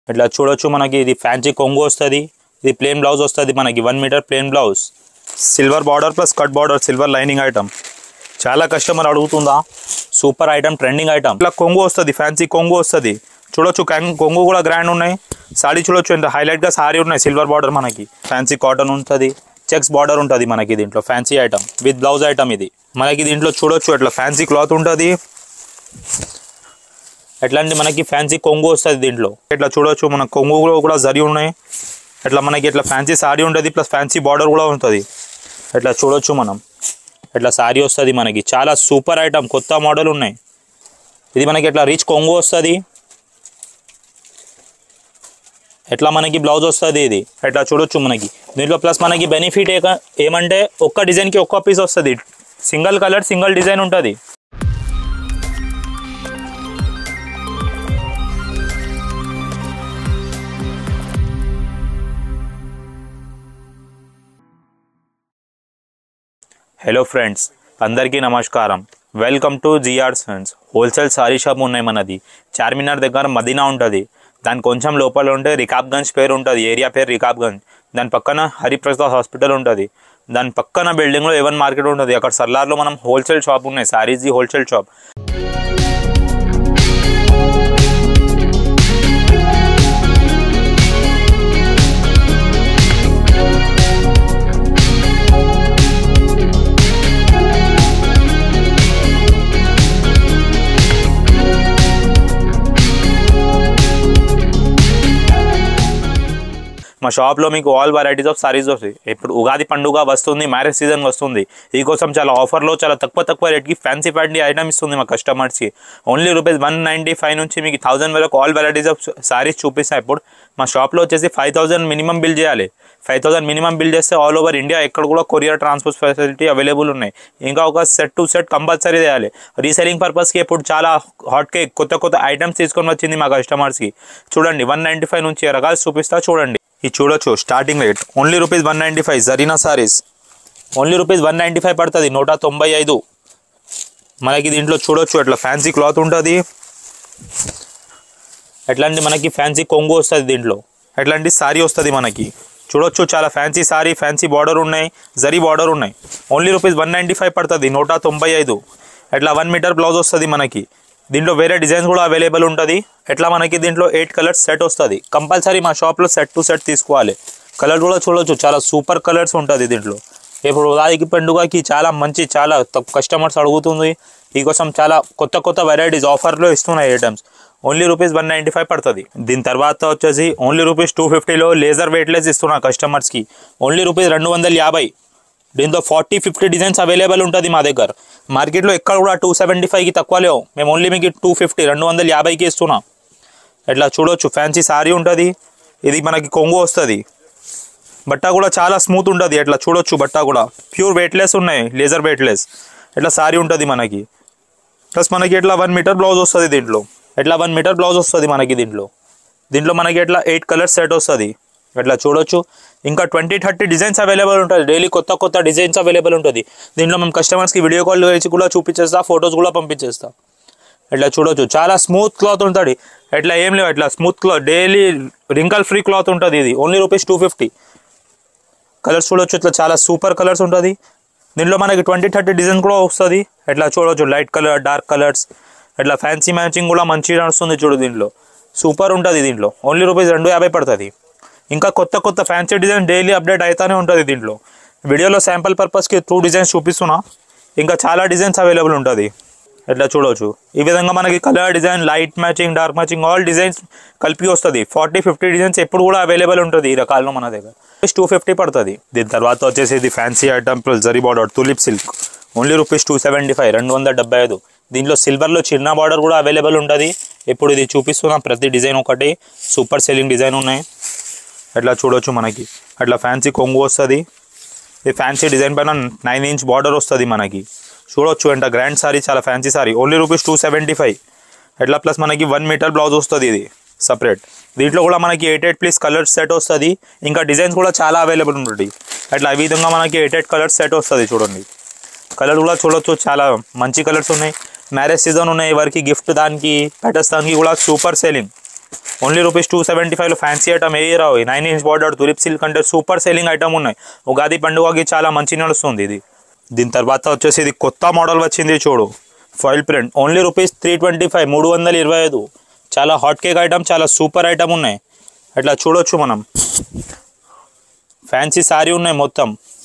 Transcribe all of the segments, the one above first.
ఇట్లా చూడొచ్చు మనకి ఇది ఫ్యాన్సీ కొంగు వస్తుంది ఇది ప్లేన్ బ్లౌజ్ వస్తుంది మనకి one metre plain blouse silver border plus cut border silver lining item చాలా కస్టమర్ అడుగుతుందా సూపర్ ఐటమ్ ట్రెండింగ్ ఐటమ్ ఇట్లా కొంగు వస్తుంది ఫ్యాన్సీ కొంగు వస్తుంది చూడొచ్చు కం- కొంగు కూడా గ్రాండ్ ఉన్నాయి సారీ చూడొచ్చు ఎంత హైలైట్గా సారీ ఉన్నాయి సిల్వర్ బార్డర్ మనకి ఫ్యాన్సీ కాటన్ ఉంటుంది చెక్స్ బార్డర్ ఉంటుంది మనకి దీంట్లో fancy item with blouse item ఇది మనకి దీంట్లో చూడొచ్చు ఇట్లా ఫ్యాన్సీ క్లాత్ ఉంటుంది ఎట్లాంటి మనకి ఫ్యాన్సీ కొంగు వస్తుంది దీంట్లో ఇట్లా చూడొచ్చు మన కొంగులో కూడా జరి ఉన్నాయి ఇట్లా మనకి ఇట్లా ఫ్యాన్సీ సారీ ఉంటుంది ప్లస్ ఫ్యాన్సీ బార్డర్ కూడా ఉంటుంది ఇట్లా చూడొచ్చు మనం ఇట్లా సారీ వస్తుంది మనకి చాలా సూపర్ ఐటమ్ కొత్త మోడల్ ఉన్నాయి ఇది మనకి ఇట్లా రిచ్ కొంగు వస్తుంది ఎట్లా మనకి బ్లౌజ్ వస్తుంది ఇది ఎట్లా చూడొచ్చు మనకి దీంట్లో ప్లస్ మనకి బెనిఫిట్ ఏమంటే ఒక్క డిజైన్కి ఒక్క పీస్ వస్తుంది సింగిల్ కలర్ సింగిల్ డిజైన్ ఉంటుంది హలో ఫ్రెండ్స్ అందరికీ నమస్కారం welcome to GR sons wholesale sari shop ఉన్నాయి మనది చార్మినార్ దగ్గర మదీనా ఉంటుంది దాని కొంచెం లోపల ఉంటే రికాబ్గంజ్ పేరు ఉంటుంది ఏరియా పేరు రికాబ్గంజ్ దాని పక్కన హరిప్రసాద్ హాస్పిటల్ ఉంటుంది దాని పక్కన బిల్డింగ్లో ఎవన్ మార్కెట్ ఉంటుంది అక్కడ సర్లార్లో మనం హోల్సేల్ షాప్ ఉన్నాయి సారీస్ది హోల్సేల్ షాప్ మా షాప్లో మీకు ఆల్ వెరైటీస్ ఆఫ్ సారీస్ వస్తాయి ఇప్పుడు ఉగాది పండుగ వస్తుంది మ్యారేజ్ సీజన్ వస్తుంది ఈ కోసం చాలా ఆఫర్లో చాలా తక్కువ తక్కువ రేట్కి ఫ్యాన్సీ ఫ్యాన్సీ ఐటమ్ ఇస్తుంది మా కస్టమర్స్కి only rupees one ninety five నుంచి మీకు థౌసండ్ వరకు ఆల్ వెరైటీస్ ఆఫ్ సారీస్ చూపిస్తాయి ఇప్పుడు మా షాప్లో వచ్చేసి ఫైవ్ థౌసండ్ మినిమం బిల్ చేయాలి ఫైవ్ థౌసండ్ మినిమం బిల్ చేస్తే ఆల్ ఓవర్ ఇండియా ఎక్కడ కూడా కొరియర్ ట్రాన్స్పోర్ట్ ఫెసిలిటీ అవైలబుల్ ఉన్నాయి ఇంకా ఒక సెట్ టు సెట్ కంపల్సరీ చేయాలి రీసెలింగ్ పర్పస్కి ఇప్పుడు చాలా హాట్ కేక్ కొత్త కొత్త ఐటమ్స్ తీసుకొని వచ్చింది మా కస్టమర్స్కి చూడండి వన్ నైంటీ ఫైవ్ నుంచి ఈ రకాలు చూపిస్తా చూడండి ఇది చూడొచ్చు starting rate only rupees one ninety five జరీనా saris only rupees one ninety five పడుతుంది నూట తొంభై ఐదు మనకి దీంట్లో చూడొచ్చు అట్లా ఫ్యాన్సీ క్లాత్ ఉంటుంది ఎట్లాంటి మనకి ఫ్యాన్సీ కొంగు వస్తుంది దీంట్లో ఎట్లాంటి సారీ వస్తుంది మనకి చూడొచ్చు చాలా ఫ్యాన్సీ సారీ ఫ్యాన్సీ బార్డర్ ఉన్నాయి జరీ బార్డర్ ఉన్నాయి only rupees one ninety five పడుతుంది నూట తొంభై ఐదు ఎట్లా వన్ మీటర్ బ్లౌజ్ వస్తుంది మనకి దీంట్లో వేరే డిజైన్స్ కూడా అవైలబుల్ ఉంటుంది ఎట్లా మనకి దీంట్లో ఎయిట్ కలర్స్ సెట్ వస్తుంది కంపల్సరీ మా షాప్లో సెట్ టు సెట్ తీసుకోవాలి కలర్ కూడా చూడొచ్చు చాలా సూపర్ కలర్స్ ఉంటుంది దీంట్లో ఇప్పుడు ఉగాదికి పండుగకి చాలా మంచి చాలా కస్టమర్స్ అడుగుతుంది ఈ కోసం చాలా కొత్త కొత్త వెరైటీస్ ఆఫర్లో ఇస్తున్నాయి items only rupees one ninety five పడుతుంది దీని తర్వాత వచ్చేసి ఓన్లీ రూపీస్ టూ ఫిఫ్టీలో లేజర్ వెయిట్లెస్ ఇస్తున్నా కస్టమర్స్కి ఓన్లీ రూపీస్ రెండు వందల యాభై దీంతో ఫార్టీ ఫిఫ్టీ డిజైన్స్ అవైలబుల్ ఉంటుంది మా దగ్గర మార్కెట్లో ఎక్కడ కూడా టూ సెవెంటీ ఫైవ్కి తక్కువ లేవు మేము ఓన్లీ మీకు టూ ఫిఫ్టీ రెండు వందల యాభైకి ఇస్తున్నాం ఇట్లా చూడొచ్చు ఫ్యాన్సీ సారీ ఉంటుంది ఇది మనకి కొంగు వస్తుంది బట్ట కూడా చాలా స్మూత్ ఉంటుంది అట్లా చూడొచ్చు బట్ట కూడా ప్యూర్ వెయిట్లెస్ ఉన్నాయి లేజర్ వెయిట్లెస్ ఇట్లా సారీ ఉంటుంది మనకి ప్లస్ మనకి ఇట్లా వన్ మీటర్ బ్లౌజ్ వస్తుంది దీంట్లో ఇట్లా వన్ మీటర్ బ్లౌజ్ వస్తుంది మనకి దీంట్లో దీంట్లో మనకి ఇట్లా ఎయిట్ కలర్స్ సెట్ వస్తుంది ఇట్లా చూడొచ్చు ఇంకా ట్వంటీ థర్టీ డిజైన్స్ అవైలబుల్ ఉంటుంది డైలీ కొత్త కొత్త డిజైన్స్ అవైలబుల్ ఉంటుంది దీంట్లో మేము కస్టమర్స్కి వీడియో కాల్ చేసి కూడా చూపించేస్తా ఫొటోస్ కూడా పంపించేస్తా ఇట్లా చూడొచ్చు చాలా స్మూత్ క్లాత్ ఉంటుంది ఇట్లా ఏం లేవు ఇట్లా smooth cloth daily wrinkle free cloth ఉంటుంది ఇది only rupees two fifty colours చూడొచ్చు ఇట్లా చాలా సూపర్ కలర్స్ ఉంటుంది దీంట్లో మనకి ట్వంటీ థర్టీ డిజైన్ కూడా వస్తుంది ఇట్లా చూడొచ్చు లైట్ కలర్ డార్క్ కలర్స్ ఇట్లా ఫ్యాన్సీ మ్యాచింగ్ కూడా మంచిగా నడుస్తుంది చూడు దీంట్లో సూపర్ ఉంటుంది దీంట్లో ఓన్లీ రూపీస్ రెండు యాభై పడుతుంది ఇంకా కొత్త కొత్త ఫ్యాన్సీ డిజైన్ డైలీ అప్డేట్ అవుతానే ఉంటుంది దీంట్లో వీడియోలో శాంపుల్ పర్పస్కి టూ డిజైన్స్ చూపిస్తున్నా ఇంకా చాలా డిజైన్స్ అవైలబుల్ ఉంటుంది ఇట్లా చూడవచ్చు ఈ విధంగా మనకి colour design light matching dark matching all designs కలిపి వస్తుంది ఫార్టీ ఫిఫ్టీ డిజైన్స్ ఎప్పుడు కూడా అవైలబుల్ ఉంటుంది ఈ రకాల్లో మన దగ్గర టూ ఫిఫ్టీ పడుతుంది దీని తర్వాత వచ్చేసి ఇది fancy item plus zari border tulip silk only rupees two seventy five రెండు వందల డెబ్బై ఐదు దీంట్లో సిల్వర్లో చిన్న బార్డర్ కూడా అవైలబుల్ ఉంటుంది ఇప్పుడు ఇది చూపిస్తున్నాం ప్రతి డిజైన్ ఒకటి సూపర్ సెల్లింగ్ డిజైన్ ఉన్నాయి అట్లా చూడొచ్చు మనకి అట్లా ఫ్యాన్సీ కొంగు వస్తుంది ఈ ఫ్యాన్సీ డిజైన్ పైన నైన్ ఇంచ్ బార్డర్ వస్తుంది మనకి చూడొచ్చు అంట గ్రాండ్ సారీ చాలా fancy sari only rupees two seventy five ఎట్లా ప్లస్ మనకి వన్ మీటర్ బ్లౌజ్ వస్తుంది ఇది సపరేట్ దీంట్లో కూడా మనకి ఎయిట్ ఎయిట్ ప్లీస్ కలర్ సెట్ వస్తుంది ఇంకా డిజైన్స్ కూడా చాలా అవైలబుల్ ఉంటుంది అట్లా ఈ విధంగా మనకి ఎయిట్ ఎయిట్ కలర్ సెట్ వస్తుంది చూడండి కలర్ కూడా చూడొచ్చు చాలా మంచి కలర్స్ ఉన్నాయి మ్యారేజ్ సీజన్ ఉన్నాయి ఎవరికి గిఫ్ట్ దానికి పెట్టేస్తానికి కూడా super selling only rupees two seventy ఫైవ్లో ఫ్యాన్సీ ఐటమ్ ఏ రావు nine inch border tulip silk అంటే సూపర్ సెల్లింగ్ ఐటమ్ ఉన్నాయి ఉగాది పండుగకి చాలా మంచి నడుస్తుంది ఇది దీని తర్వాత వచ్చేసి ఇది కొత్త మోడల్ వచ్చింది చూడు foil print only rupees three twenty five మూడు వందల ఇరవై ఐదు చాలా హాట్ కేక్ ఐటమ్ చాలా సూపర్ ఐటమ్ ఉన్నాయి అట్లా చూడొచ్చు మనం ఫ్యాన్సీ సారీ ఉన్నాయి మొత్తం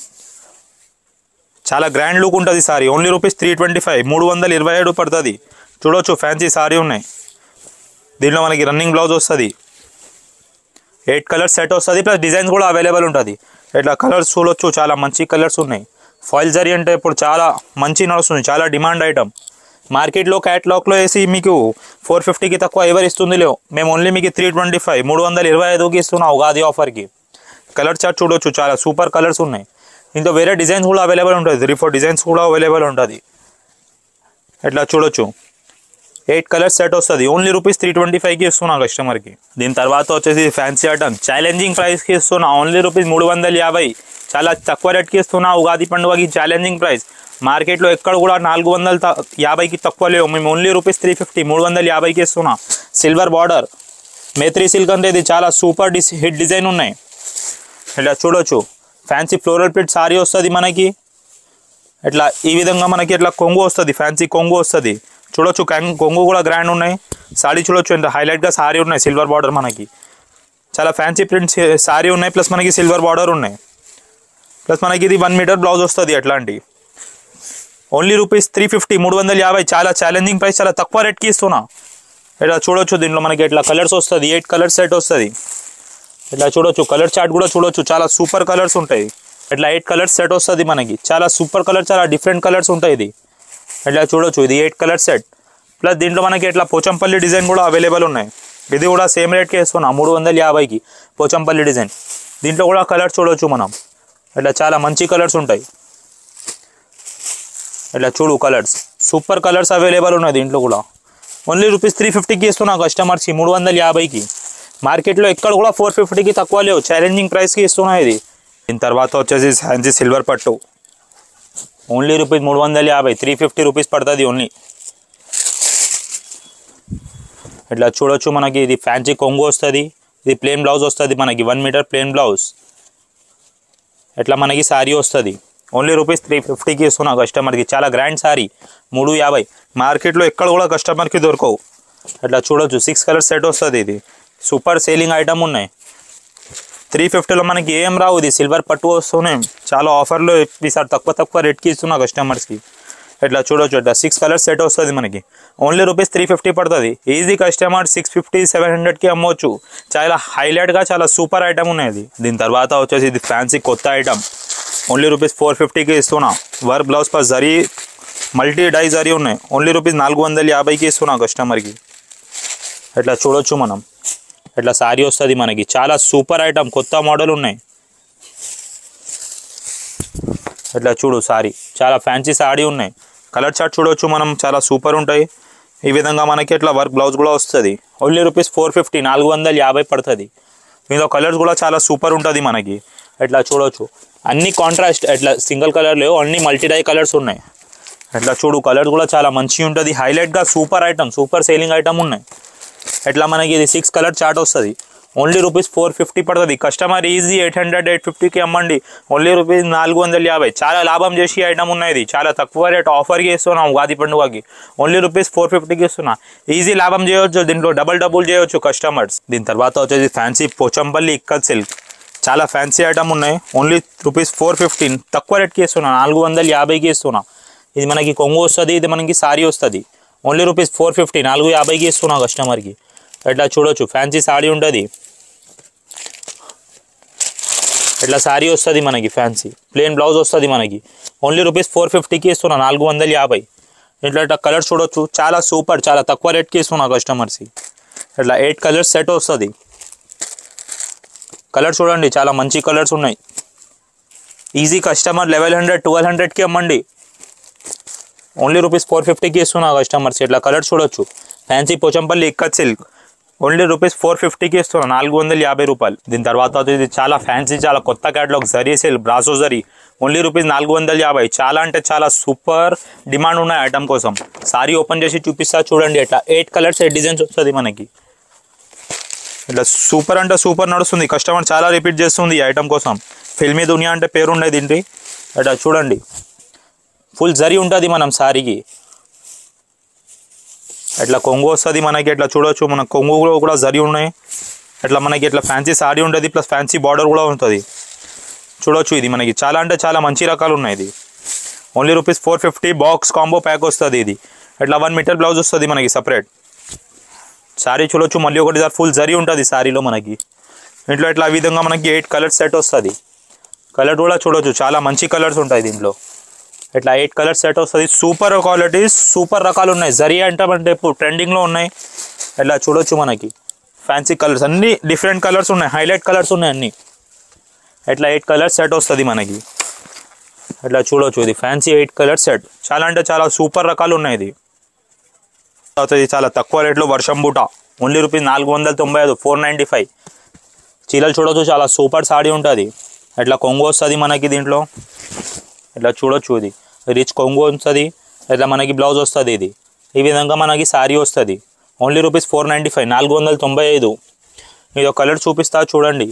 చాలా గ్రాండ్ లుక్ ఉంటుంది sari only rupees three twenty five మూడు వందల ఇరవై ఏడు పడుతుంది చూడొచ్చు ఫ్యాన్సీ సారీ ఉన్నాయి దీంట్లో మనకి రన్నింగ్ బ్లౌజ్ వస్తుంది ఎయిట్ కలర్స్ సెట్ వస్తుంది ప్లస్ డిజైన్స్ కూడా అవైలబుల్ ఉంటుంది ఇట్లా కలర్స్ చూడొచ్చు చాలా మంచి కలర్స్ ఉన్నాయి ఫాయిల్ జరీ అంటే ఇప్పుడు చాలా మంచి నడుస్తుంది చాలా డిమాండ్ ఐటమ్ మార్కెట్లో క్యాట్లాగ్లో వేసి మీకు ఫోర్ ఫిఫ్టీకి తక్కువ ఎవరు ఇస్తుంది లేవు మేము ఓన్లీ మీకు త్రీ ట్వంటీ ఫైవ్ మూడు వందల ఇరవై ఐదుకి ఇస్తున్నాం ఉగాది ఆఫర్కి కలర్ చార్ట్ చూడొచ్చు చాలా సూపర్ కలర్స్ ఉన్నాయి ఇంట్లో వేరే డిజైన్స్ కూడా అవైలబుల్ ఉంటుంది త్రీ ఫోర్ డిజైన్స్ కూడా అవైలబుల్ ఉంటుంది ఇట్లా చూడొచ్చు ఎయిట్ కలర్స్ సెట్ వస్తుంది ఓన్లీ రూపీస్ త్రీ ట్వంటీ ఫైవ్కి ఇస్తున్నా కస్టమర్కి దీని తర్వాత వచ్చేసి ఫ్యాన్సీ ఐటమ్ ఛాలెంజింగ్ ప్రైస్కి ఇస్తున్నా ఓన్లీ రూపీస్ మూడు వందల యాభై చాలా తక్కువ రేట్కి ఇస్తున్నా ఉగాది పండుగకి ఛాలెంజింగ్ ప్రైస్ మార్కెట్లో ఎక్కడ కూడా నాలుగు వందల త- యాభైకి తక్కువ లేవు మేము ఓన్లీ రూపీస్ త్రీ ఫిఫ్టీ మూడు వందల యాభైకి ఇస్తున్నా సిల్వర్ బార్డర్ మేత్రి సిల్క్ అంటే ఇది చాలా సూపర్ డిస్ హిట్ డిజైన్ ఉన్నాయి ఇలా చూడొచ్చు ఫ్యాన్సీ ఫ్లోరల్ ప్రింట్ సారీ వస్తుంది మనకి ఇట్లా ఈ విధంగా మనకి ఇట్లా కొంగు వస్తుంది ఫ్యాన్సీ కొంగు వస్తుంది చూడొచ్చు కం- కొంగు కూడా గ్రాండ్ ఉన్నాయి సారీ చూడొచ్చు ఎంత హైలైట్గా సారీ ఉన్నాయి సిల్వర్ బార్డర్ మనకి చాలా ఫ్యాన్సీ ప్రింట్ సారీ ఉన్నాయి ప్లస్ మనకి సిల్వర్ బార్డర్ ఉన్నాయి ప్లస్ మనకి ఇది వన్ మీటర్ బ్లౌజ్ వస్తుంది అట్లాంటి ఓన్లీ రూపీస్ త్రీ ఫిఫ్టీ మూడు వందల యాభై చాలా ఛాలెంజింగ్ ప్రైస్ చాలా తక్కువ రేట్కి ఇస్తున్నా ఇట్లా చూడొచ్చు దీంట్లో మనకి ఇట్లా కలర్స్ వస్తుంది ఎయిట్ కలర్ సెట్ వస్తుంది ఇట్లా చూడొచ్చు కలర్ చార్ట్ కూడా చూడొచ్చు చాలా సూపర్ కలర్స్ ఉంటాయి ఇట్లా ఎయిట్ కలర్స్ సెట్ వస్తుంది మనకి చాలా సూపర్ కలర్ చాలా డిఫరెంట్ కలర్స్ ఉంటాయి ఇది ఇట్లా చూడొచ్చు ఇది ఎయిట్ కలర్ సెట్ ప్లస్ దీంట్లో మనకి ఇట్లా పోచంపల్లి డిజైన్ కూడా అవైలబుల్ ఉన్నాయి ఇది కూడా సేమ్ రేట్కి వేస్తున్నాం మూడు వందల యాభైకి పోచంపల్లి డిజైన్ దీంట్లో కూడా కలర్స్ చూడొచ్చు మనం ఇట్లా చాలా మంచి కలర్స్ ఉంటాయి ఇట్లా చూడు కలర్స్ సూపర్ కలర్స్ అవైలబుల్ ఉన్నాయి దీంట్లో కూడా ఓన్లీ రూపీస్ త్రీ ఫిఫ్టీకి ఇస్తున్నా కస్టమర్స్కి మూడు వందల యాభైకి మార్కెట్లో ఎక్కడ కూడా ఫోర్ ఫిఫ్టీకి తక్కువ లేవు ఛాలెంజింగ్ ప్రైస్కి ఇస్తున్నా ఇది దీని తర్వాత వచ్చేసి ఫ్యాన్సీ సిల్వర్ పట్టు ఓన్లీ రూపీస్ మూడు వందల యాభై త్రీ ఫిఫ్టీ రూపీస్ పడుతుంది ఓన్లీ ఇట్లా చూడొచ్చు మనకి ఇది ఫ్యాన్సీ కొంగు వస్తుంది ఇది ప్లేన్ బ్లౌజ్ వస్తుంది మనకి వన్ మీటర్ ప్లేన్ బ్లౌజ్ ఇట్లా మనకి శారీ వస్తుంది ఓన్లీ రూపీస్ త్రీ ఫిఫ్టీకి ఇస్తున్నా కస్టమర్కి చాలా గ్రాండ్ శారీ మూడు యాభై మార్కెట్లో ఎక్కడ కూడా కస్టమర్కి దొరకవు అట్లా చూడొచ్చు సిక్స్ కలర్ సెట్ వస్తుంది ఇది సూపర్ సేలింగ్ ఐటమ్ ఉన్నాయి త్రీ ఫిఫ్టీలో మనకి ఏం రావు ఇది సిల్వర్ పట్టు వస్తున్నాయి చాలా ఆఫర్లో ఈసారి తక్కువ తక్కువ రేట్కి ఇస్తున్నా కస్టమర్స్కి ఇట్లా చూడొచ్చు ఇట్లా సిక్స్ కలర్ సెట్ వస్తుంది మనకి ఓన్లీ రూపీస్ త్రీ ఫిఫ్టీ పడుతుంది easy customer six fifty seven హండ్రెడ్కి అమ్మవచ్చు చాలా హైలైట్గా చాలా సూపర్ ఐటమ్ ఉన్నాయి ఇది దీని తర్వాత వచ్చేసి ఇది ఫ్యాన్సీ కొత్త ఐటమ్ ఓన్లీ రూపీస్ ఫోర్ ఫిఫ్టీకి ఇస్తున్నా work blouse per zari multi dye zari ఉన్నాయి ఓన్లీ రూపీస్ నాలుగు వందల యాభైకి ఇస్తున్నా కస్టమర్కి ఇట్లా చూడొచ్చు మనం ఇట్లా శారీ వస్తుంది మనకి చాలా సూపర్ ఐటమ్ కొత్త మోడల్ ఉన్నాయి ఇట్లా చూడు సారీ చాలా ఫ్యాన్సీ సారీ ఉన్నాయి కలర్ చార్ట్ చూడొచ్చు మనం చాలా సూపర్ ఉంటాయి ఈ విధంగా మనకి ఇట్లా వర్క్ బ్లౌజ్ కూడా వస్తుంది ఓన్లీ రూపీస్ ఫోర్ ఫిఫ్టీ నాలుగు వందల యాభై పడుతుంది మీలో కలర్స్ కూడా చాలా సూపర్ ఉంటుంది మనకి ఇట్లా చూడొచ్చు అన్ని కాంట్రాస్ట్ ఇట్లా సింగిల్ కలర్ లేవు అన్ని మల్టీ డై కలర్స్ ఉన్నాయి ఇట్లా చూడు కలర్ కూడా చాలా మంచిగా ఉంటుంది హైలైట్గా super item super selling item ఉన్నాయి ఎట్లా మనకి ఇది సిక్స్ కలర్ చార్ట్ వస్తుంది ఓన్లీ రూపీస్ ఫోర్ ఫిఫ్టీ పడుతుంది customer easy eight hundred eight ఫిఫ్టీకి అమ్మండి ఓన్లీ రూపీస్ నాలుగు వందల యాభై చాలా లాభం చేసి ఐటమ్ ఉన్నాయి ఇది చాలా తక్కువ రేట్ ఆఫర్కి ఇస్తున్నాం ఉగాది పండుగకి ఓన్లీ రూపీస్ ఫోర్ ఫిఫ్టీకి ఇస్తున్నా ఈజీ లాభం చేయొచ్చు దీంట్లో డబల్ డబుల్ చేయొచ్చు కస్టమర్స్ దీని తర్వాత వచ్చేసి ఫ్యాన్సీ పోచంపల్లి ఇక్కత్ సిల్క్ చాలా ఫ్యాన్సీ ఐటమ్ ఉన్నాయి ఓన్లీ రూపీస్ ఫోర్ ఫిఫ్టీన్ తక్కువ రేట్కి ఇస్తున్నా నాలుగు వందల యాభైకి ఇస్తున్నా ఇది మనకి కొంగు వస్తుంది ఇది మనకి సారీ వస్తుంది ఓన్లీ రూపీస్ ఫోర్ ఫిఫ్టీ నాలుగు యాభైకి ఇస్తున్నా కస్టమర్కి ఇట్లా చూడొచ్చు ఫ్యాన్సీ సారీ ఉంటుంది ఇట్లా సారీ వస్తుంది మనకి ఫ్యాన్సీ ప్లేన్ బ్లౌజ్ వస్తుంది మనకి ఓన్లీ రూపీస్ ఫోర్ ఫిఫ్టీకి ఇస్తున్నా నాలుగు వందల యాభై ఇట్లా ఇట్లా కలర్స్ చూడొచ్చు చాలా సూపర్ చాలా తక్కువ రేట్కి ఇస్తున్నా కస్టమర్స్కి ఇట్లా ఎయిట్ కలర్స్ సెట్ వస్తుంది కలర్స్ చూడండి చాలా మంచి కలర్స్ ఉన్నాయి easy customer level hundred twelve హండ్రెడ్కి అమ్మండి ఓన్లీ రూపీస్ ఫోర్ ఫిఫ్టీకి ఇస్తున్నా కస్టమర్స్ ఇట్లా కలర్స్ చూడొచ్చు fancy Pochampally ikat silk only rupees four ఫిఫ్టీకి ఇస్తున్నా నాలుగు వందల యాభై రూపాయలు దీని తర్వాత వచ్చేసి ఇది చాలా ఫ్యాన్సీ చాలా కొత్త catalogue zari silk brasso zari only rupees నాలుగు వందల యాభై చాలా అంటే చాలా సూపర్ డిమాండ్ ఉన్నాయి ఐటమ్ కోసం సారీ ఓపెన్ చేసి చూపిస్తా చూడండి ఎట్లా ఎయిట్ కలర్స్ ఎయిట్ డిజైన్స్ వస్తుంది మనకి ఇట్లా సూపర్ అంటే సూపర్ నడుస్తుంది కస్టమర్ చాలా రిపీట్ చేస్తుంది ఈ ఐటమ్ కోసం ఫిల్మీ దునియా అంటే పేరు ఉండేది దీంటి అట్లా చూడండి ఫుల్ జరి ఉంటుంది మనం సారీకి ఇట్లా కొంగు వస్తుంది మనకి ఇట్లా చూడొచ్చు మన కొంగులో కూడా జరి ఉన్నాయి ఇట్లా మనకి ఇట్లా ఫ్యాన్సీ సారీ ఉంటుంది ప్లస్ ఫ్యాన్సీ బార్డర్ కూడా ఉంటుంది చూడొచ్చు ఇది మనకి చాలా అంటే చాలా మంచి రకాలు ఉన్నాయి ఇది only rupees four fifty box combo pack వస్తుంది ఇది ఇట్లా వన్ మీటర్ బ్లౌజ్ వస్తుంది మనకి సపరేట్ శారీ చూడొచ్చు మళ్ళీ ఒకటి సార్ ఫుల్ జరీ ఉంటుంది శారీలో మనకి దీంట్లో ఇట్లా ఈ విధంగా మనకి ఎయిట్ కలర్స్ సెట్ వస్తుంది కలర్ కూడా చూడొచ్చు చాలా మంచి కలర్స్ ఉంటాయి దీంట్లో ఇట్లా ఎయిట్ కలర్స్ సెట్ వస్తుంది సూపర్ క్వాలిటీ సూపర్ రకాలు ఉన్నాయి జరీ అంటే ఇప్పుడు ట్రెండింగ్లో ఉన్నాయి ఇట్లా చూడొచ్చు మనకి ఫ్యాన్సీ కలర్స్ అన్ని డిఫరెంట్ కలర్స్ ఉన్నాయి హైలైట్ కలర్స్ ఉన్నాయి అన్ని ఇట్లా ఎయిట్ కలర్స్ సెట్ వస్తుంది మనకి ఇట్లా చూడొచ్చు ఇది ఫ్యాన్సీ ఎయిట్ కలర్ సెట్ చాలా అంటే చాలా సూపర్ రకాలు ఉన్నాయి ఇది తర్వాత ఇది చాలా తక్కువ రేట్లో వర్షం బూట ఓన్లీ రూపీస్ నాలుగు వందల తొంభై ఐదు ఫోర్ నైంటీ ఫైవ్ చీరలు చూడొచ్చు చాలా సూపర్ సాడీ ఉంటుంది ఇట్లా కొంగు వస్తుంది మనకి దీంట్లో ఇట్లా చూడొచ్చు ఇది రిచ్ కొంగు వస్తుంది ఇట్లా మనకి బ్లౌజ్ వస్తుంది ఇది ఈ విధంగా మనకి శారీ వస్తుంది only rupees four ninety five నాలుగు వందల తొంభై ఐదు ఇది ఒక కలర్ చూపిస్తా చూడండి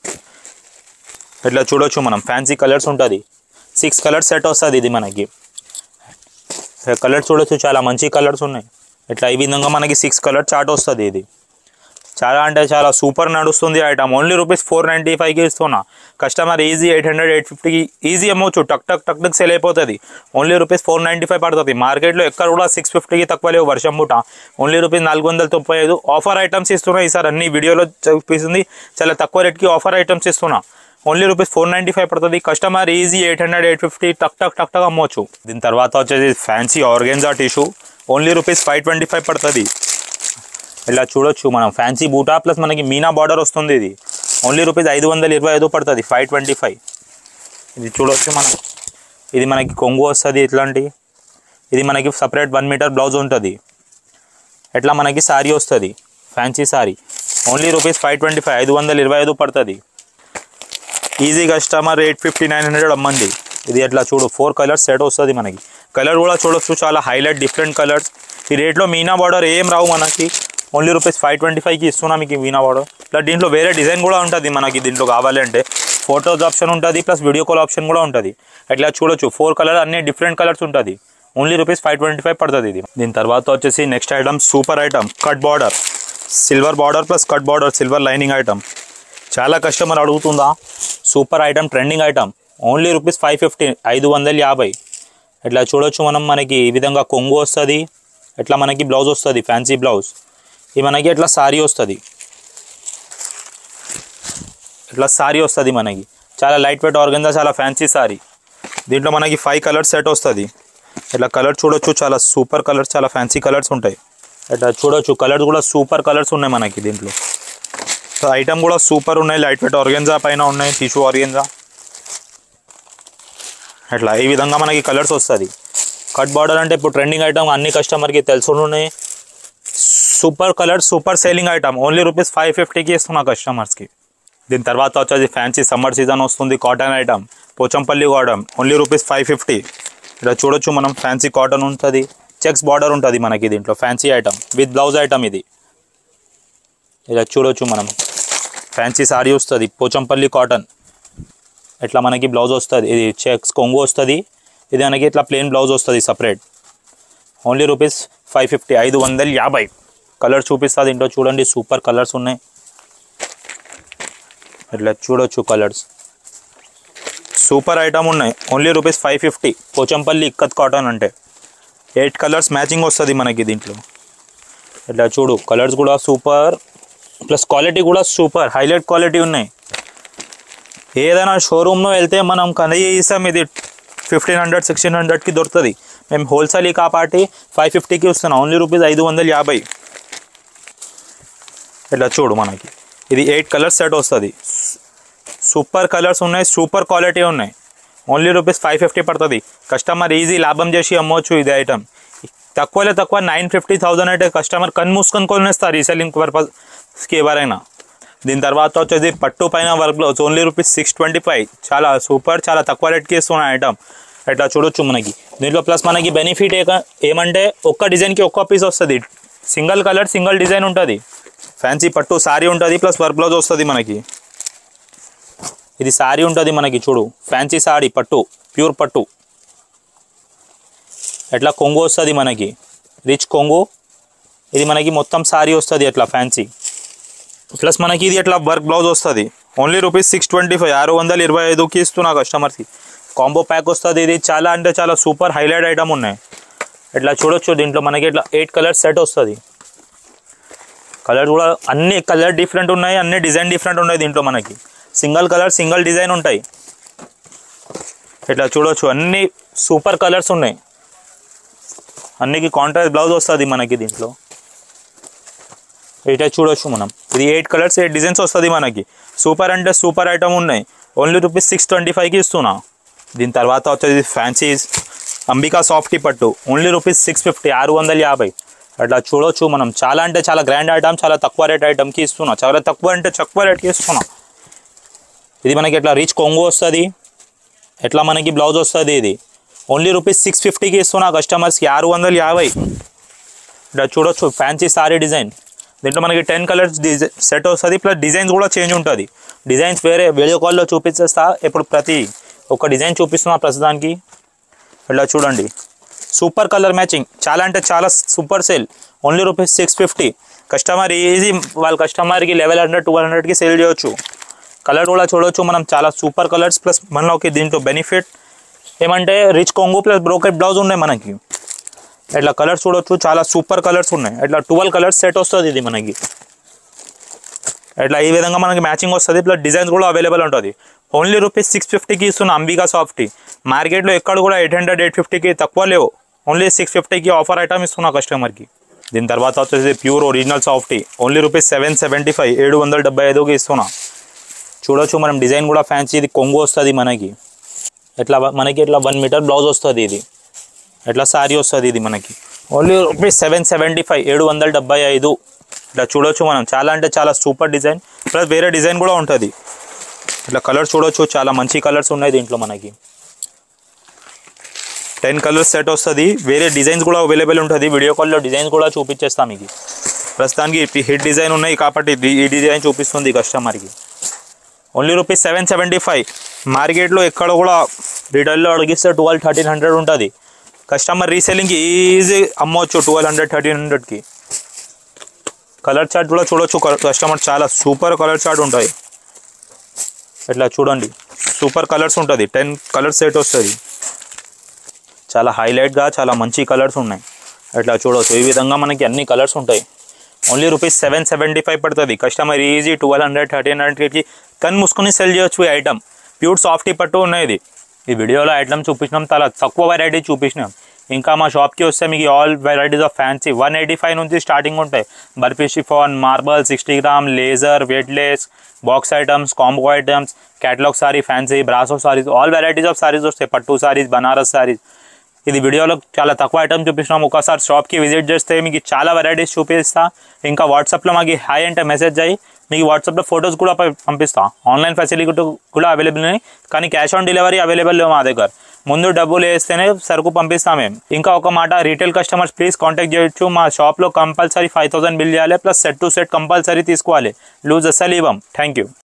ఇట్లా చూడొచ్చు మనం ఫ్యాన్సీ కలర్స్ ఉంటుంది సిక్స్ కలర్స్ సెట్ వస్తుంది ఇది మనకి కలర్స్ చూడొచ్చు చాలా మంచి కలర్స్ ఉన్నాయి ఇట్లా ఈ విధంగా మనకి సిక్స్ కలర్ చార్ట్ వస్తుంది ఇది చాలా అంటే చాలా సూపర్ నడుస్తుంది item only rupees four ninety ఫైవ్కి ఇస్తున్నా customer easy eight hundred eight ఫిఫ్టీకి ఈజీ అమ్మవచ్చు టక్ టక్ టక్ టక్ సెల్ అయిపోతుంది only rupees four ninety five పడుతుంది మార్కెట్లో ఎక్కడ కూడా సిక్స్ ఫిఫ్టీకి తక్కువ లేవు వర్షం పూట ఓన్లీ రూపీస్ నాలుగు వందల తొంభై ఐదు ఆఫర్ ఐటమ్స్ ఇస్తున్నా ఈసారి అన్ని వీడియోలో చూపిస్తుంది చాలా తక్కువ రేట్కి ఆఫర్ ఐటమ్స్ ఇస్తున్నా only rupees four ninety five పడుతుంది customer easy eight hundred eight fifty టక్ టక్ టక్ టక్ అమ్మవచ్చు దీని తర్వాత వచ్చేసి fancy organza tissue only rupees five twenty five పడుతుంది ఇలా చూడొచ్చు మనం ఫ్యాన్సీ బూటా ప్లస్ మనకి మీనా బార్డర్ వస్తుంది ఇది ఓన్లీ రూపీస్ ఐదు వందల ఇరవై ఐదు పడుతుంది ఫైవ్ ట్వంటీ ఫైవ్ ఇది చూడొచ్చు మనం ఇది మనకి కొంగు వస్తుంది ఇట్లాంటి ఇది మనకి సపరేట్ వన్ మీటర్ బ్లౌజ్ ఉంటుంది ఎట్లా మనకి శారీ వస్తుంది fancy sari only rupees five twenty five ఐదు వందల ఇరవై ఐదు పడుతుంది easy customer eight fifty nine hundred అమ్మంది ఇది ఎట్లా చూడు ఫోర్ కలర్స్ సెట్ వస్తుంది మనకి కలర్ కూడా చూడొచ్చు చాలా హైలైట్ డిఫరెంట్ కలర్స్ ఈ రేట్లో మీనా బార్డర్ ఏం రావు మనకి ఓన్లీ రూపీస్ ఫైవ్ ట్వంటీ ఫైవ్కి ఇస్తున్నా మీకు ఈ మీనా బార్డర్ ఇట్లా దీంట్లో వేరే డిజైన్ కూడా ఉంటుంది మనకి దీంట్లో కావాలంటే ఫోటోస్ ఆప్షన్ ఉంటుంది ప్లస్ వీడియో కాల్ ఆప్షన్ కూడా ఉంటుంది ఇట్లా చూడొచ్చు ఫోర్ కలర్ అన్ని డిఫరెంట్ కలర్స్ ఉంటుంది only rupees five twenty five పడుతుంది ఇది దీని తర్వాత వచ్చేసి next item super item cut border silver border plus cut border silver lining item చాలా కస్టమర్ అడుగుతుందా super item trending item only rupees five fifty ఐదు వందల యాభై ఇట్లా చూడొచ్చు మనం మనకి ఈ విధంగా కొంగు వస్తుంది ఇట్లా మనకి బ్లౌజ్ వస్తుంది ఫ్యాన్సీ బ్లౌజ్ ఇది మనకి ఇట్లా సారీ వస్తుంది ఇట్లా సారీ వస్తుంది మనకి చాలా లైట్ వెయిట్ ఆర్గన్జా చాలా ఫ్యాన్సీ సారీ దీంట్లో మనకి ఫైవ్ కలర్స్ సెట్ వస్తుంది ఇట్లా కలర్ చూడొచ్చు చాలా సూపర్ కలర్స్ చాలా ఫ్యాన్సీ కలర్స్ ఉంటాయి ఇట్లా చూడొచ్చు కలర్స్ కూడా సూపర్ కలర్స్ ఉన్నాయి మనకి దీంట్లో సో ఐటమ్ కూడా సూపర్ ఉన్నాయి లైట్ వెయిట్ ఆర్గెన్జా పైన ఉన్నాయి టిష్యూ ఆర్గెన్జా అట్లా ఈ విధంగా మనకి కలర్స్ వస్తుంది కట్ బార్డర్ అంటే ఇప్పుడు ట్రెండింగ్ ఐటమ్ అన్ని కస్టమర్కి తెలుసున్నాయి super colour super selling item only rupees five ఫిఫ్టీకి ఇస్తున్నా కస్టమర్స్కి దీని తర్వాత వచ్చేసి ఫ్యాన్సీ సమ్మర్ సీజన్ వస్తుంది cotton item Pochampally cotton only rupees five fifty ఇక్కడ చూడొచ్చు మనం ఫ్యాన్సీ కాటన్ ఉంటుంది చెక్స్ బార్డర్ ఉంటుంది మనకి దీంట్లో fancy item with blouse item ఇది ఇలా చూడొచ్చు మనం ఫ్యాన్సీ సారీ వస్తుంది పోచంపల్లి కాటన్ ఇట్లా మనకి బ్లౌజ్ వస్తుంది ఇది చెక్స్ కొంగు వస్తుంది ఇది మనకి ఇట్లా ప్లెయిన్ బ్లౌజ్ వస్తుంది separate only rupees five fifty ఐదు వందల యాభై కలర్ చూపిస్తుంది ఇంట్లో చూడండి సూపర్ కలర్స్ ఉన్నాయి ఇట్లా చూడొచ్చు కలర్స్ సూపర్ ఐటమ్ ఉన్నాయి only rupees five fifty Pochampally ikat cotton అంటే ఎయిట్ కలర్స్ మ్యాచింగ్ వస్తుంది మనకి దీంట్లో ఇట్లా చూడు కలర్స్ కూడా సూపర్ ప్లస్ క్వాలిటీ కూడా సూపర్ హైలైట్ క్వాలిటీ ఉన్నాయి ఏదైనా షోరూమ్లో వెళ్తే మనం కనీసం ఇది ఫిఫ్టీన్ హండ్రెడ్ సిక్స్టీన్ హండ్రెడ్కి దొరుకుతుంది మేము హోల్సేల్ కాబట్టి ఫైవ్ ఫిఫ్టీకి ఇస్తున్నాం ఓన్లీ రూపీస్ ఐదు వందల యాభై ఇట్లా చూడు మనకి ఇది ఎయిట్ కలర్స్ సెట్ వస్తుంది సూపర్ కలర్స్ ఉన్నాయి సూపర్ క్వాలిటీ ఉన్నాయి ఓన్లీ రూపీస్ ఫైవ్ ఫిఫ్టీ పడుతుంది కస్టమర్ ఈజీ లాభం చేసి అమ్మవచ్చు ఇది ఐటమ్ తక్కువలో తక్కువ నైన్ ఫిఫ్టీ థౌసండ్ అయితే కస్టమర్ కన్ను మూసుకొని కొనేస్తారు రీసెల్లింగ్ పర్పస్కి ఎవరైనా దీని తర్వాత వచ్చేసి పట్టు పైన work blouse only rupees six twenty five చాలా సూపర్ చాలా తక్కువ రేట్కి ఇస్తున్న ఐటమ్ ఇట్లా చూడొచ్చు మనకి దీంట్లో ప్లస్ మనకి బెనిఫిట్ ఏక ఏమంటే ఒక్క డిజైన్కి ఒక్క పీస్ వస్తుంది సింగిల్ కలర్ సింగిల్ డిజైన్ ఉంటుంది ఫ్యాన్సీ పట్టు సారీ ఉంటుంది ప్లస్ వర్క్ బ్లౌజ్ వస్తుంది మనకి ఇది సారీ ఉంటుంది మనకి చూడు ఫ్యాన్సీ సారీ పట్టు ప్యూర్ పట్టు ఎట్లా కొంగు వస్తుంది మనకి రిచ్ కొంగు ఇది మనకి మొత్తం సారీ వస్తుంది అట్లా ఫ్యాన్సీ ప్లస్ మనకి ఇది ఎట్లా వర్క్ బ్లౌజ్ వస్తుంది only rupees six twenty five ఆరు వందల ఇరవై ఐదుకి ఇస్తున్నా కస్టమర్కి కాంబో ప్యాక్ వస్తుంది ఇది చాలా అంటే చాలా సూపర్ హైలైట్ ఐటమ్ ఉన్నాయి ఇట్లా చూడొచ్చు దీంట్లో మనకి ఇట్లా ఎయిట్ కలర్ సెట్ వస్తుంది కలర్ కూడా అన్ని కలర్ డిఫరెంట్ ఉన్నాయి అన్ని డిజైన్ డిఫరెంట్ ఉన్నాయి దీంట్లో మనకి సింగిల్ కలర్ సింగిల్ డిజైన్ ఉంటాయి ఇట్లా చూడొచ్చు అన్ని సూపర్ కలర్స్ ఉన్నాయి అన్నికి కాంట్రాస్ట్ బ్లౌజ్ వస్తుంది మనకి దీంట్లో ఇట్లా చూడొచ్చు మనం ఇది ఎయిట్ కలర్స్ ఎయిట్ డిజైన్స్ వస్తుంది మనకి సూపర్ అంటే సూపర్ ఐటమ్ ఉన్నాయి ఓన్లీ రూపీస్ సిక్స్ ట్వంటీ ఫైవ్కి ఇస్తున్నా దీని తర్వాత వచ్చేది ఫ్యాన్సీ అంబికా సాఫ్టీ పట్టు ఓన్లీ రూపీస్ సిక్స్ ఫిఫ్టీ ఆరు వందల యాభై అట్లా చూడొచ్చు మనం చాలా అంటే చాలా గ్రాండ్ ఐటమ్ చాలా తక్కువ రేట్ ఐటమ్కి ఇస్తున్నా చాలా తక్కువ అంటే తక్కువ రేట్కి ఇస్తున్నా ఇది మనకి ఎట్లా రీచ్ కొంగు వస్తుంది ఎట్లా మనకి బ్లౌజ్ వస్తుంది ఇది ఓన్లీ రూపీస్ సిక్స్ ఫిఫ్టీకి ఇస్తున్నా కస్టమర్స్కి ఆరు వందల యాభై ఇక్కడ చూడొచ్చు ఫ్యాన్సీ సారీ డిజైన్ దీంట్లో మనకి టెన్ కలర్స్ డిజైన్ సెట్ వస్తుంది ప్లస్ డిజైన్స్ కూడా చేంజ్ ఉంటుంది డిజైన్స్ వేరే వీడియో కాల్లో చూపించేస్తా ఇప్పుడు ప్రతి ఒక డిజైన్ చూపిస్తున్నా ప్రస్తుతానికి ఇలా చూడండి సూపర్ కలర్ మ్యాచింగ్ చాలా అంటే చాలా super sale only rupees six fifty customer easy వాళ్ళ కస్టమర్కి లెవెల్ హండ్రెడ్ ట్వెల్వ్ హండ్రెడ్కి సేల్ చేయొచ్చు కలర్ కూడా చూడొచ్చు మనం చాలా సూపర్ కలర్స్ ప్లస్ మనలోకి దీంట్లో బెనిఫిట్ ఏమంటే రిచ్ కొంగు ప్లస్ బ్రోకెట్ బ్లౌజ్ ఉన్నాయి మనకి ఇట్లా కలర్స్ చూడొచ్చు చాలా సూపర్ కలర్స్ ఉన్నాయి ఇట్లా ట్వెల్వ్ కలర్స్ సెట్ వస్తుంది ఇది మనకి ఇట్లా ఈ విధంగా మనకి మ్యాచింగ్ వస్తుంది ప్లస్ డిజైన్స్ కూడా అవైలబుల్ ఉంటుంది ఓన్లీ రూపీస్ సిక్స్ ఫిఫ్టీకి ఇస్తున్న అంబికా సాఫ్టీ మార్కెట్లో ఎక్కడ కూడా ఎయిట్ హండ్రెడ్ ఎయిట్ ఫిఫ్టీకి తక్కువ లేవు ఓన్లీ సిక్స్ ఫిఫ్టీకి ఆఫర్ ఐటమ్ ఇస్తున్నా కస్టమర్కి దీని తర్వాత వచ్చేసి pure original softy only rupees seven seventy five ఏడు వందల డెబ్బై ఐదుకి ఇస్తున్నా చూడొచ్చు మనం డిజైన్ కూడా ఫ్యాన్సీ ఇది కొంగు వస్తుంది మనకి ఎట్లా మనకి ఇట్లా వన్ మీటర్ బ్లౌజ్ వస్తుంది ఇది ఎట్లా సారీ వస్తుంది ఇది మనకి only rupees seven seventy five ఏడు వందల డెబ్బై ఐదు ఇట్లా చూడొచ్చు మనం చాలా అంటే చాలా సూపర్ డిజైన్ ప్లస్ వేరే డిజైన్ కూడా ఉంటుంది ఇట్లా కలర్స్ చూడొచ్చు చాలా మంచి కలర్స్ ఉన్నాయి దీంట్లో మనకి టెన్ కలర్స్ సెట్ వస్తుంది వేరే డిజైన్స్ కూడా అవైలబుల్ ఉంటుంది వీడియో కాల్లో డిజైన్స్ కూడా చూపించేస్తాం మీకు ప్రస్తుతానికి హిట్ డిజైన్ ఉన్నాయి కాబట్టి ఇది- ఈ డిజైన్ చూపిస్తుంది కస్టమర్కి only rupees seven seventy five మార్కెట్లో ఎక్కడ కూడా రిటైల్లో అడిగిస్తే ట్వెల్వ్ థర్టీన్ హండ్రెడ్ ఉంటుంది కస్టమర్ రీసెల్లింగ్కి ఈజీ అమ్మవచ్చు ట్వెల్వ్ హండ్రెడ్ థర్టీన్ హండ్రెడ్కి కలర్ చార్ట్ కూడా చూడొచ్చు కస్టమర్ చాలా సూపర్ కలర్ చార్ట్ ఉంటాయి ఇట్లా చూడండి సూపర్ కలర్స్ ఉంటుంది టెన్ కలర్ సెట్ వస్తుంది చాలా హైలైట్గా చాలా మంచి కలర్స్ ఉన్నాయి ఇట్లా చూడవచ్చు ఈ విధంగా మనకి అన్ని కలర్స్ ఉంటాయి only rupees seven seventy five పడుతుంది customer easy twelve hundred thirteen హండ్రెడ్కి కన్ మూసుకొని సెల్ చేయొచ్చు ఈ ఐటమ్ ప్యూర్ సాఫ్టీ పట్టు ఉన్నాయి ఇది ఈ వీడియోలో ఐటమ్ చూపించినాం చాలా తక్కువ వెరైటీ చూపించినాం ఇంకా మా షాప్కి వస్తే మీకు all varieties of fancy one eighty five నుంచి స్టార్టింగ్ ఉంటాయి barfi chiffon marble sixty gram laser weightless box items combo items catalogue sari fancy brasso saris all varieties of saris వస్తాయి పట్టు సారీస్ బనారస్ సారీస్ ఇది వీడియోలో చాలా తక్కువ ఐటమ్ చూపిస్తున్నాం ఒకసారి షాప్కి విజిట్ చేస్తే మీకు చాలా వెరైటీస్ చూపిస్తా ఇంకా వాట్సాప్లో మాకు హాయ్ అంటే మెసేజ్ అయ్యి మీకు వాట్సాప్లో ఫొటోస్ కూడా ప- పంపిస్తా ఆన్లైన్ ఫెసిలిటీ కూడా అవైలబుల్ ఉన్నాయి కానీ క్యాష్ ఆన్ డెలివరీ అవైలబుల్ లేవు మా దగ్గర ముందు డబ్బులు వేస్తేనే సరుకు పంపిస్తాం మేము ఇంకా ఒక మాట రీటైల్ కస్టమర్స్ ప్లీజ్ కాంటాక్ట్ చేయొచ్చు మా షాప్లో కంపల్సరీ ఫైవ్ థౌసండ్ బిల్ చేయాలి plus set to set compulsory తీసుకోవాలి లూజ్ అస్సలు ఇవ్వం థ్యాంక్ యూ